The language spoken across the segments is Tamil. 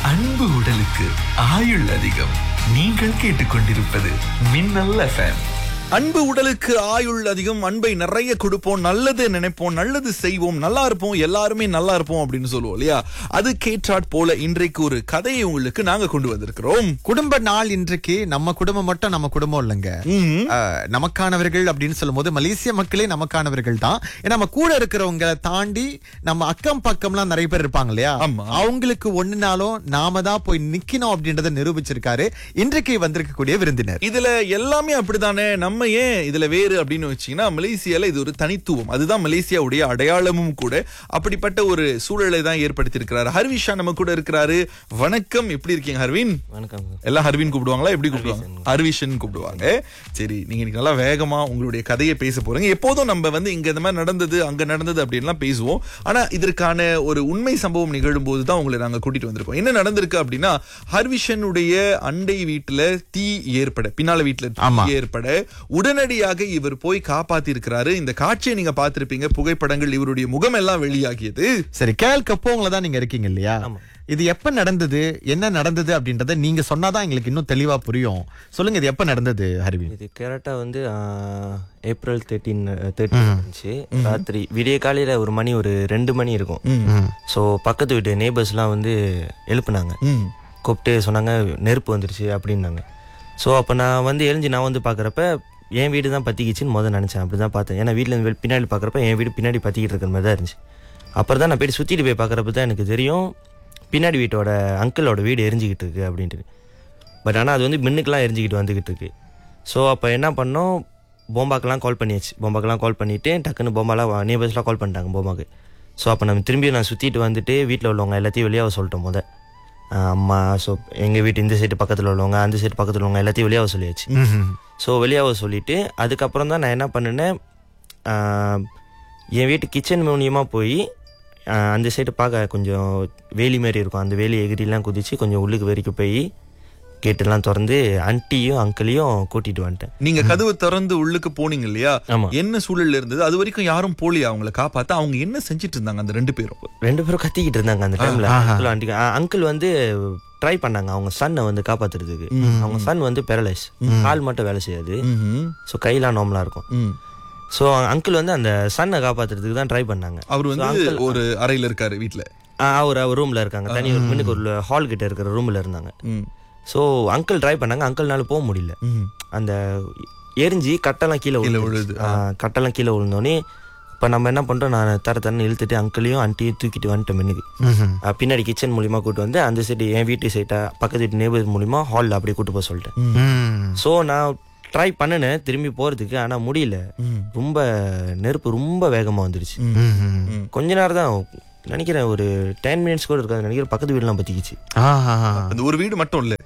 அன்பு உடலுக்கு ஆயுள் அதிகம் நீங்கள் கேட்டுக்கொண்டிருப்பது மின்னல் எஃப்எம் அன்பு உடலுக்கு ஆயுள் அதிகம் அன்பை நிறைய கொடுப்போம் நல்லது நினைப்போம் நல்லது செய்வோம் நல்லா இருப்போம் எல்லாருமே நல்லா இருப்போம் அப்படின்னு சொல்லுவோம் இல்லையா அது கேட்டாட் போல இன்றைக்கு ஒரு கதையை உங்களுக்கு நாங்க கொண்டு வந்திருக்கிறோம் குடும்ப நாள் இன்றைக்கு நம்ம குடும்பம் மட்டும் நம்ம குடும்பம் இல்லைங்க ம்ஹும். அஹ், நமக்கானவர்கள் அப்படின்னு சொல்லும்போது மலேசிய மக்களே நமக்கானவர்கள் தான் ஏன்னா நம்ம கூட இருக்கிறவங்களை தாண்டி நம்ம அக்கம் பக்கம்லாம் நிறைய பேர் இருப்பாங்க இல்லையா ஆமா. அவங்களுக்கு ஒண்ணுனாலும் நாம தான் போய் நிக்கணும் அப்படின்றத நிரூபிச்சிருக்காரு இன்றைக்கு வந்திருக்கக்கூடிய விருந்தினர் இதுல எல்லாமே அப்படித்தானே நம்ம ஏன் இதுல வேறு அப்படின்னு வச்சீங்கன்னா மலேசியால இது ஒரு தனித்துவம் அதுதான் மலேசியாவுடைய அடையாளமும் கூட அப்படிப்பட்ட ஒரு சூழலை தான் ஏற்படுத்தி இருக்கிறாரு ஹர்விஷா நம்ம கூட இருக்கிறாரு வணக்கம் எப்படி இருக்கீங்க ஹர்வின் வணக்கம் சார் எல்லாம் ஹர்வின் கூப்பிடுவாங்களா எப்படி கூப்பிடுவாங்க ஹர்விஷன் கூப்பிடுவாங்க சரி நீங்க இன்னைக்கு நல்லா வேகமா உங்களுடைய கதையை பேச போறீங்க எப்போதும் நம்ம வந்து இங்க இந்த மாதிரி நடந்தது அங்க நடந்தது அப்படின்லாம் பேசுவோம் ஆனா இதற்கான ஒரு உண்மை சம்பவம் நிகழும் போது தான் உங்களை நாங்க கூட்டிட்டு வந்திருக்கோம் என்ன நடந்திருக்கு அப்படின்னா ஹர்விஷனுடைய அண்டை வீட்டுல தீ ஏற்பட பின்னால வீட்டுல ஆமா. தீ ஏற்பட உடனடியாக இவர் போய் காப்பாத்தி இருக்கிறாரு இந்த காட்சியை நீங்க பார்த்திருப்பீங்க புகைப்படங்கள் இவருடைய முகம் எல்லாம் வெளியாகியது சரி கேள் கப்போங்கள தான் நீங்க இருக்கீங்க இல்லையா இது எப்ப நடந்தது என்ன நடந்தது அப்படின்றத நீங்க சொன்னாதான் எங்களுக்கு இன்னும் தெளிவா புரியும் சொல்லுங்க இது எப்ப நடந்தது ஹரிவின் இது கரெக்டாக வந்து ஆஹ், ஏப்ரல் தேர்ட்டீன் தேர்ட்டின் இருந்துச்சு ராத்திரி விடிய காலையில் ஒரு மணி ஒரு ரெண்டு மணி இருக்கும் ஸோ பக்கத்து வீட்டு நேபர்ஸ்லாம் வந்து எழுப்புனாங்க ம். கூப்பிட்டு சொன்னாங்க நெருப்பு வந்துருச்சு அப்படின்னாங்க ஸோ அப்போ நான் வந்து எழுஞ்சி நான் வந்து பார்க்குறப்ப என் வீடு தான் பற்றிக்கிச்சின்னு முதல்ல நினச்சேன் அப்படி தான் பார்த்தேன் ஏன்னா வீட்டில் இருந்து பின்னாடி பார்க்குறப்ப என் வீடு பின்னாடி பற்றிக்கிட்டு இருக்கிற மாதிரி தான் இருந்துச்சு அப்புறம் தான் நான் போயிட்டு சுற்றிட்டு போய் பார்க்குறப்ப தான் எனக்கு தெரியும் பின்னாடி வீட்டோட அங்கிளோட வீடு எரிஞ்சிக்கிட்டு இருக்கு அப்படின்ட்டு பட் ஆனால் அது வந்து மின்னுக்கெலாம் எரிஞ்சிக்கிட்டு வந்துக்கிட்டு இருக்கு ஸோ அப்போ என்ன பண்ணோம் போம்பாக்கெல்லாம் கால் பண்ணியாச்சு போம்பாக்கெல்லாம் கால் பண்ணிவிட்டு டக்குன்னு போம்பாலாம் நேபர்ஸ்லாம் கால் பண்ணிட்டாங்க போம்பாக்கு ஸோ அப்போ நம்ம திரும்பி நான் சுற்றிட்டு வந்துட்டு வீட்டில் உள்ளவங்க எல்லாத்தையும் வெளியாக சொல்லிட்டோம் முத ஆஹ் அம்மா ஸோ எங்கள் வீட்டு இந்த சைடு பக்கத்தில் உள்ளவங்க அந்த சைடு பக்கத்தில் உள்ளவங்க எல்லாத்தையும் வெளியாக சொல்லியாச்சு ஸோ வெளியாக சொல்லிவிட்டு அதுக்கப்புறம் தான் நான் என்ன பண்ணினேன் ஆஹ் என் வீட்டு கிச்சன் மூலியமாக போய் ஆஹ் அந்த சைடு பார்க்க கொஞ்சம் வேலி மாதிரி இருக்கும் அந்த வேலி எகிரிலாம் குதிச்சு கொஞ்சம் உள்ளுக்கு வரைக்கும் போய் கேட்டெல்லாம் திறந்து ஆன்ட்டியும் அங்கிளையும் கூட்டிட்டு வந்துட்டேன் நீங்க கதவு திறந்து உள்ளுக்கு போனீங்க இல்லையா ஆமா. என்ன சூழல்ல இருந்தது அது வரைக்கும் யாரும் போலியா அவங்கள காப்பாத்த அவங்க என்ன செஞ்சிட்டு இருந்தாங்க அந்த ரெண்டு பேரும் ரெண்டு பேரும் கத்திக்கிட்டு இருந்தாங்க அந்த டைம்ல அங்கிள் ஆண்டி அங்கிள் வந்து ட்ரை பண்ணாங்க அவங்க சன்னை வந்து காப்பாத்துறதுக்கு அவங்க சன் வந்து பெரலைஸ் கால் மட்டும் வேலை செய்யாது ம்ஹும். ஸோ கையெல்லாம் நார்மலா இருக்கும் ம். ஸோ அங்கிள் வந்து அந்த சன்னை காப்பாத்துறதுக்கு தான் ட்ரை பண்ணாங்க அவர் வந்து ஒரு அறையில இருக்காரு வீட்ல ஆஹ் அவர் அவர் ரூம்ல இருக்காங்க தனி ஒரு மின்னுக்கு ஒரு ஹால் கிட்ட இருக்கிற ரூம்ல இருந்தாங்க ம். ஸோ அங்கிள் ட்ரை பண்ணாங்க அங்கிள்னால போக முடியல ம். அந்த எரிஞ்சு கட்டெல்லாம் கீழே கீழே விழுந்துருச்சு. விழுது, ஆ, கட்டெல்லாம் கீழே விழுந்தோடனே இப்போ நம்ம என்ன பண்ணுறோம் நான் தர தரன்னு இழுத்துட்டு அங்கிளையும் ஆண்டியும் தூக்கிட்டு வந்துட்டேன் மின்னுக்கு ஆ, பின்னாடி கிச்சன் மூலியமா கூட்டு வந்து அந்த சைடு என் வீட்டு சைட்டை பக்கத்து வீட்டு நேபர் மூலியமா ஹாலில் அப்படியே கூட்டு போக சொல்லிட்டேன் ஸோ நான் ட்ரை பண்ணினேன் திரும்பி போகிறதுக்கு ஆனால் முடியல ரொம்ப நெருப்பு ரொம்ப வேகமாக வந்துருச்சு கொஞ்ச நேரம் தான் நினைக்கிறேன் ஒரு டென் மினிட்ஸ் கூட இருக்காது நினைக்கிறேன் பக்கத்து வீடுலாம் பற்றிக்கிச்சு அந்த ஒரு வீடு மட்டும் இல்ல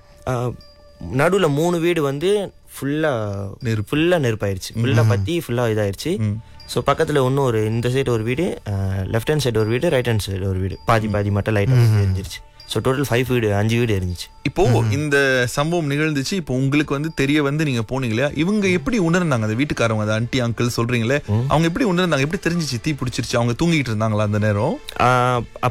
நடுவில் மூணு வீடு வந்து ஃபுல்லாக நெருப்பு. ஃபுல்லாக நெருப்பாயிருச்சு ஃபுல்லாக பற்றி ஃபுல்லாக இதாயிருச்சு ஸோ பக்கத்தில் இன்னும் ஒரு இந்த சைடு ஒரு வீடு லெஃப்ட் ஹேண்ட் சைடு ஒரு வீடு ரைட் ஹேண்ட் சைடு ஒரு வீடு பாதி பாதி மட்டும் லைட்டாக எரிஞ்சிருச்சு ஸோ டோட்டல் ஃபைவ் வீடு அஞ்சு வீடு எரிஞ்சிச்சு இப்போ இந்த சம்பவம் நிகழ்ந்துச்சு இப்போ உங்களுக்கு வந்து தெரிய வந்து நீங்க போனீங்க இல்லையா இவங்க எப்படி உணர்ந்தாங்க அந்த வீட்டுக்காரவங்க அந்த ஆன்ட்டி அங்கிள் சொல்றீங்களே அவங்க எப்படி உணர்ந்தாங்க எப்படி தெரிஞ்சிச்சு தீ பிடிச்சிருச்சு அவங்க தூங்கிட்டு இருந்தாங்களா அந்த நேரம் ஆஹ்